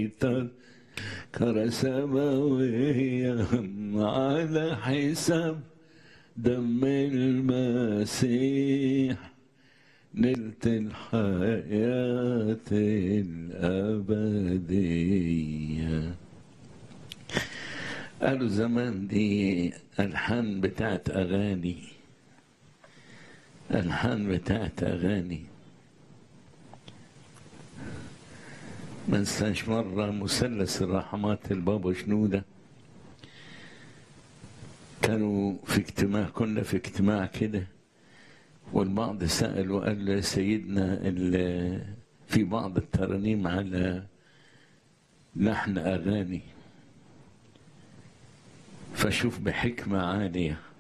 تذكر سماوية على حساب دم المسيح نلت الحياة الأبدية قالوا زمان دي ألحان بتاعت أغاني ألحان بتاعت أغاني ما انساش مرة مثلث الرحمات البابا شنودة كانوا في اجتماع كنا في اجتماع كده والبعض سأل وقال له يا سيدنا في بعض الترانيم على لحن أغاني فشوف بحكمة عالية